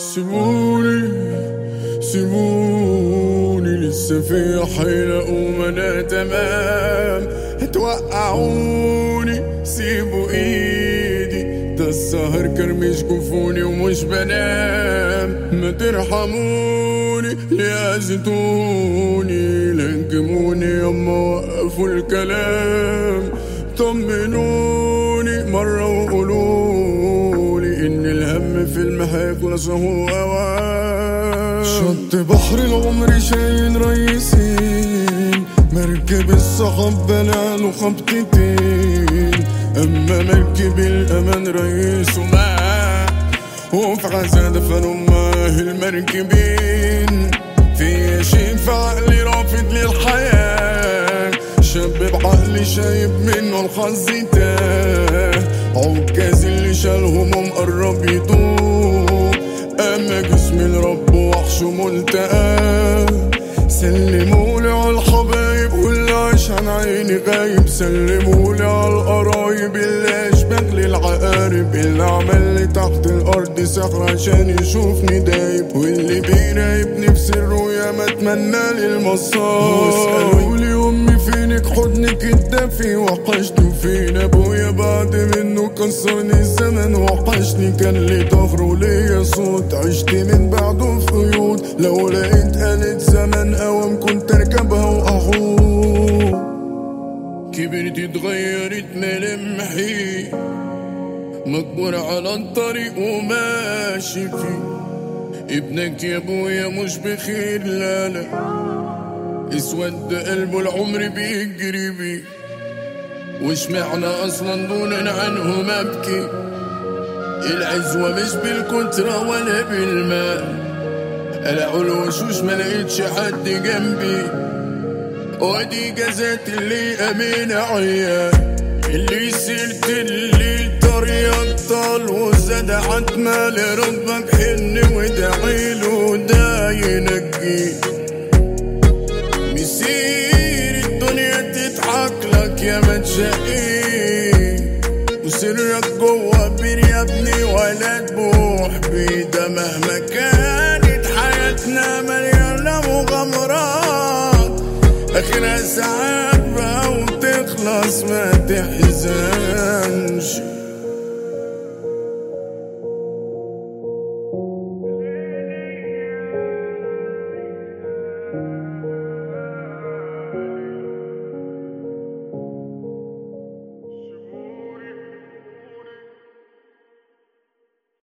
سيبوني سيبوني لسه في حيلقوا ما انا تمام توقعوني سيبوا ايدي ده السهر كرمش جفوني ومش بنام ما ترحموني ليأذتوني لنجموني يما وقفوا الكلام طمنوني مرة وقولولي إن الهم في المحيخلص هو أوان شط بحر العمر شايل ريسين مركب الصحاب بناله خبطتين أما مركب الأمان رئيسه معاه وفي عزا دفنوا معاه المركبين في شي في عقلي رافض للحياة شاب بعقلي شايب منه الحظ تاه عكاز اللي شال هموم قرب يدوب أما جسم الرب وحشه ملتقى سلمولي على الحبايب واللي عايش عن عيني غايب سلمولي على القرايب اللي اشبك للعقارب اللي عمل لي تحت الارض صخر عشان يشوفني دايب واللي بيراقبني في سره يا ما اتمنى لي المصاب واسالولي امي فينك حضنك الدافي وحشته فين ابويا بعد منه كسرني الزمن وحشني كان لي ظهر وليا صوت عشت من بعده في قيود لو لقيت آلة زمن اوام كنت اركبها واحوم كبرت اتغيرت ملامحي مجبور على الطريق وماشي فيه ابنك يا ابويا مش بخير لا لا اسود قلبه العمر بيجري بيه وش معنى اصلا دونا عنه مبكي العزوة مش بالكترة ولا بالمال قلعوا الوشوش ما لقيتش حد جنبي ودي جزات اللي امين عيال اللي سرت اللي طريق طال وزاد عتمة لربك حن ودعيله ده ينجي مسير الدنيا تضحك لك يا ما تشقي وسرك جوا بير يا ابني ولا تبوح بيه ده مهما كانت حياتنا مليانة مغامرات اخرها ساعات بقى وتخلص ما تحزنش